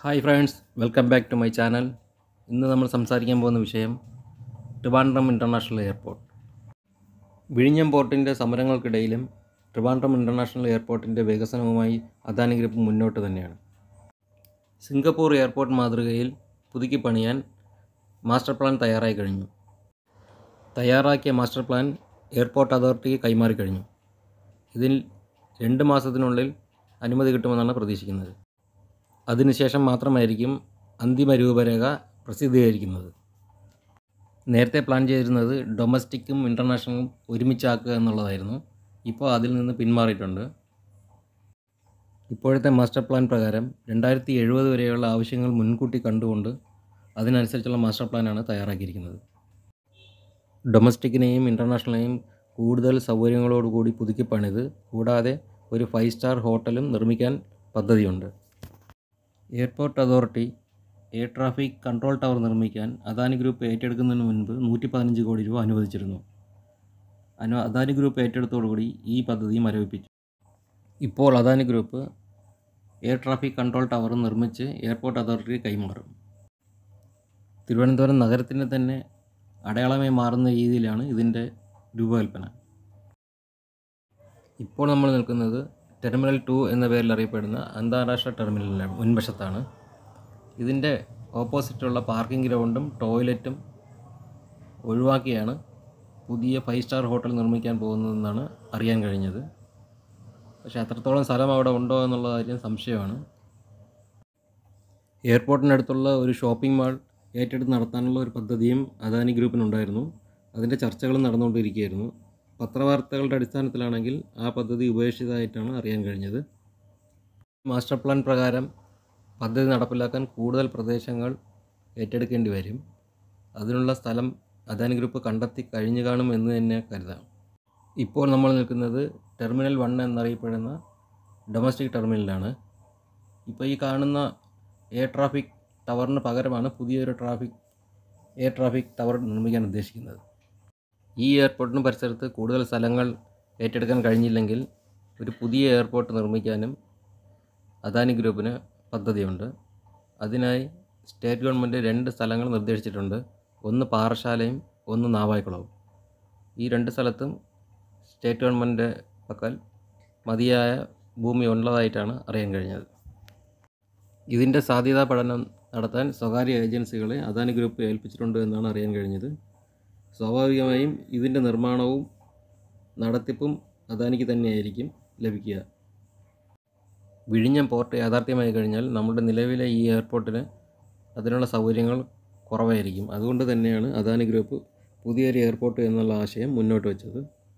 hi friends welcome back to my channel ഇന്ന് നമ്മൾ സംസാരിക്കാൻ പോകുന്ന വിഷയം ട്രിവാൻഡ്രം ഇൻ്റർനാഷണൽ എയർപോർട്ട് വിഴിഞ്ഞം പോർട്ടിൻ്റെ സമരങ്ങൾക്കിടയിലും ട്രിവാൻഡ്രം ഇൻ്റർനാഷണൽ എയർപോർട്ടിൻ്റെ വികസനവുമായി അദാനി ഗ്രൂപ്പ് മുന്നോട്ട് തന്നെയാണ് സിംഗപ്പൂർ എയർപോർട്ട് മാതൃകയിൽ പുതുക്കി പണിയാൻ മാസ്റ്റർ പ്ലാൻ തയ്യാറായി കഴിഞ്ഞു തയ്യാറാക്കിയ മാസ്റ്റർ പ്ലാൻ എയർപോർട്ട് അതോറിറ്റിക്ക് കൈമാറി കഴിഞ്ഞു ഇതിൽ രണ്ട് മാസത്തിനുള്ളിൽ അനുമതി കിട്ടുമെന്നാണ് പ്രതീക്ഷിക്കുന്നത് അതിനുശേഷം മാത്രമായിരിക്കും അന്തിമ രൂപരേഖ പ്രസിദ്ധീകരിക്കുന്നത് നേരത്തെ പ്ലാൻ ചെയ്തിരുന്നത് ഡൊമസ്റ്റിക്കും ഇൻ്റർനാഷണലും ഒരുമിച്ചാക്കുക എന്നുള്ളതായിരുന്നു ഇപ്പോൾ അതിൽ നിന്ന് പിന്മാറിയിട്ടുണ്ട് ഇപ്പോഴത്തെ മാസ്റ്റർ പ്ലാൻ പ്രകാരം രണ്ടായിരത്തി എഴുപത് വരെയുള്ള ആവശ്യങ്ങൾ മുൻകൂട്ടി കണ്ടുകൊണ്ട് അതിനനുസരിച്ചുള്ള മാസ്റ്റർ പ്ലാനാണ് തയ്യാറാക്കിയിരിക്കുന്നത് ഡൊമസ്റ്റിക്കിനെയും ഇൻ്റർനാഷണലിനെയും കൂടുതൽ സൗകര്യങ്ങളോടുകൂടി പുതുക്കി പണിത് കൂടാതെ ഒരു ഫൈവ് സ്റ്റാർ ഹോട്ടലും നിർമ്മിക്കാൻ പദ്ധതിയുണ്ട് airport authority air traffic control tower നിർമ്മിക്കാൻ അദാനി ഗ്രൂപ്പ് ഏറ്റെടുക്കുന്നതിന് മുൻപ് നൂറ്റി പതിനഞ്ച് കോടി രൂപ അനുവദിച്ചിരുന്നു അനു അദാനി ഗ്രൂപ്പ് ഏറ്റെടുത്തോടുകൂടി ഈ പദ്ധതി മരവിപ്പിച്ചു ഇപ്പോൾ Adani group air traffic control tower നിർമ്മിച്ച് എയർപോർട്ട് അതോറിറ്റിക്ക് കൈമാറും തിരുവനന്തപുരം നഗരത്തിൻ്റെ തന്നെ അടയാളമായി മാറുന്ന രീതിയിലാണ് ഇതിൻ്റെ രൂപകൽപ്പന ഇപ്പോൾ നമ്മൾ നിൽക്കുന്നത് ടെർമിനൽ ടു എന്ന പേരിൽ അറിയപ്പെടുന്ന അന്താരാഷ്ട്ര ടെർമിനലിലാണ് മുൻവശത്താണ് ഇതിൻ്റെ ഓപ്പോസിറ്റുള്ള പാർക്കിംഗ് ഗ്രൗണ്ടും ടോയ്ലറ്റും ഒഴിവാക്കിയാണ് പുതിയ ഫൈവ് സ്റ്റാർ ഹോട്ടൽ നിർമ്മിക്കാൻ പോകുന്നതെന്നാണ് അറിയാൻ കഴിഞ്ഞത് പക്ഷേ അത്രത്തോളം സ്ഥലം അവിടെ ഉണ്ടോ എന്നുള്ള കാര്യം സംശയമാണ് എയർപോർട്ടിനടുത്തുള്ള ഒരു ഷോപ്പിംഗ് മാൾ ഏറ്റെടുത്ത് നടത്താനുള്ള ഒരു പദ്ധതിയും അദാനി ഗ്രൂപ്പിനുണ്ടായിരുന്നു അതിൻ്റെ ചർച്ചകളും നടന്നുകൊണ്ടിരിക്കുകയായിരുന്നു പത്രവാർത്തകളുടെ അടിസ്ഥാനത്തിലാണെങ്കിൽ ആ പദ്ധതി ഉപേക്ഷിതമായിട്ടാണ് അറിയാൻ കഴിഞ്ഞത് മാസ്റ്റർ പ്ലാൻ പ്രകാരം പദ്ധതി നടപ്പിലാക്കാൻ കൂടുതൽ പ്രദേശങ്ങൾ ഏറ്റെടുക്കേണ്ടി വരും അതിനുള്ള സ്ഥലം അദാനി ഗ്രൂപ്പ് കണ്ടെത്തി കഴിഞ്ഞു കാണും എന്ന് തന്നെ കരുതാം ഇപ്പോൾ നമ്മൾ നിൽക്കുന്നത് ടെർമിനൽ വൺ എന്നറിയപ്പെടുന്ന ഡൊമസ്റ്റിക് ടെർമിനലാണ് ഇപ്പോൾ ഈ കാണുന്ന എയർ ട്രാഫിക് ടവറിന് പകരമാണ് പുതിയൊരു ട്രാഫിക് എയർ ട്രാഫിക് ടവർ നിർമ്മിക്കാൻ ഉദ്ദേശിക്കുന്നത് ഈ എയർപോർട്ടിന് പരിസരത്ത് കൂടുതൽ സ്ഥലങ്ങൾ ഏറ്റെടുക്കാൻ കഴിഞ്ഞില്ലെങ്കിൽ ഒരു പുതിയ എയർപോർട്ട് നിർമ്മിക്കാനും അദാനി ഗ്രൂപ്പിന് പദ്ധതിയുണ്ട് അതിനായി സ്റ്റേറ്റ് ഗവൺമെൻറ് രണ്ട് സ്ഥലങ്ങൾ നിർദ്ദേശിച്ചിട്ടുണ്ട് ഒന്ന് പാറശാലയും ഒന്ന് നാവായിക്കുളവും ഈ രണ്ട് സ്ഥലത്തും സ്റ്റേറ്റ് ഗവൺമെൻറ് പക്കൽ മതിയായ ഭൂമി ഉള്ളതായിട്ടാണ് അറിയാൻ കഴിഞ്ഞത് ഇതിൻ്റെ സാധ്യതാ പഠനം നടത്താൻ സ്വകാര്യ ഏജൻസികളെ അദാനി ഗ്രൂപ്പ് ഏൽപ്പിച്ചിട്ടുണ്ട് എന്നാണ് അറിയാൻ കഴിഞ്ഞത് സ്വാഭാവികമായും ഇതിൻ്റെ നിർമ്മാണവും നടത്തിപ്പും അദാനിക്ക് തന്നെയായിരിക്കും ലഭിക്കുക വിഴിഞ്ഞം പോർട്ട് യാഥാർത്ഥ്യമായി കഴിഞ്ഞാൽ നമ്മുടെ നിലവിലെ ഈ എയർപോർട്ടിന് അതിനുള്ള സൗകര്യങ്ങൾ കുറവായിരിക്കും അതുകൊണ്ട് തന്നെയാണ് അദാനി ഗ്രൂപ്പ് പുതിയൊരു എയർപോർട്ട് എന്നുള്ള ആശയം മുന്നോട്ട് വെച്ചത്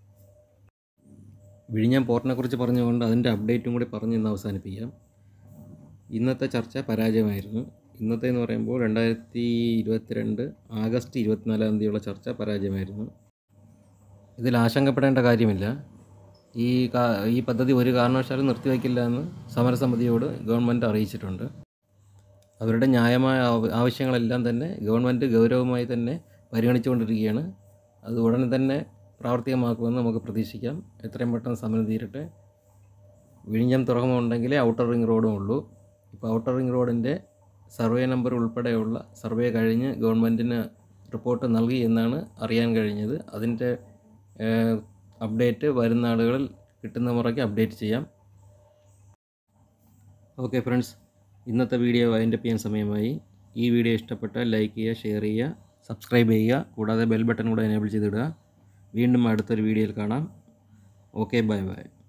വിഴിഞ്ഞം പോർട്ടിനെക്കുറിച്ച് പറഞ്ഞുകൊണ്ട് അതിൻ്റെ അപ്ഡേറ്റും കൂടി പറഞ്ഞ് ഇന്ന് അവസാനിപ്പിക്കാം ഇന്നത്തെ ചർച്ച പരാജയമായിരുന്നു ഇന്നത്തെ എന്ന് പറയുമ്പോൾ രണ്ടായിരത്തി ഇരുപത്തിരണ്ട് ആഗസ്റ്റ് ഇരുപത്തിനാലാം തീയതിയുള്ള ചർച്ച പരാജയമായിരുന്നു ഇതിൽ ആശങ്കപ്പെടേണ്ട കാര്യമില്ല ഈ കാ- ഈ പദ്ധതി ഒരു കാരണവശാലും നിർത്തിവെക്കില്ല എന്ന് സമരസമിതിയോട് ഗവൺമെൻറ് അറിയിച്ചിട്ടുണ്ട് അവരുടെ ന്യായമായ ആവ- ആവശ്യങ്ങളെല്ലാം തന്നെ ഗവൺമെൻറ് ഗൗരവമായി തന്നെ പരിഗണിച്ചുകൊണ്ടിരിക്കുകയാണ് അത് ഉടനെ തന്നെ പ്രാവർത്തികമാക്കുമെന്ന് നമുക്ക് പ്രതീക്ഷിക്കാം എത്രയും പെട്ടെന്ന് സമരം തീരട്ടെ വിഴിഞ്ഞം തുറമുഖം ഉണ്ടെങ്കിലേ ഔട്ടർ റിംഗ് റോഡും ഉള്ളൂ ഇപ്പോൾ ഔട്ടർ റിംഗ് റോഡിൻ്റെ സർവേ നമ്പർ ഉൾപ്പെടെയുള്ള സർവേ കഴിഞ്ഞ് ഗവൺമെൻറ്റിന് റിപ്പോർട്ട് നൽകി എന്നാണ് അറിയാൻ കഴിഞ്ഞത് അതിൻ്റെ അപ്ഡേറ്റ് വരുന്ന ആളുകളിൽ കിട്ടുന്ന മുറയ്ക്ക് അപ്ഡേറ്റ് ചെയ്യാം ഓക്കെ ഫ്രണ്ട്സ് ഇന്നത്തെ വീഡിയോ വൈൻഡപ്പ് ചെയ്യാൻ സമയമായി ഈ വീഡിയോ ഇഷ്ടപ്പെട്ടാൽ ലൈക്ക് ചെയ്യുക ഷെയർ ചെയ്യുക സബ്സ്ക്രൈബ് ചെയ്യുക കൂടാതെ ബെൽ ബട്ടൺ കൂടെ എനേബിൾ ചെയ്തിടുക വീണ്ടും അടുത്തൊരു വീഡിയോയിൽ കാണാം ഓക്കെ ബൈ ബൈ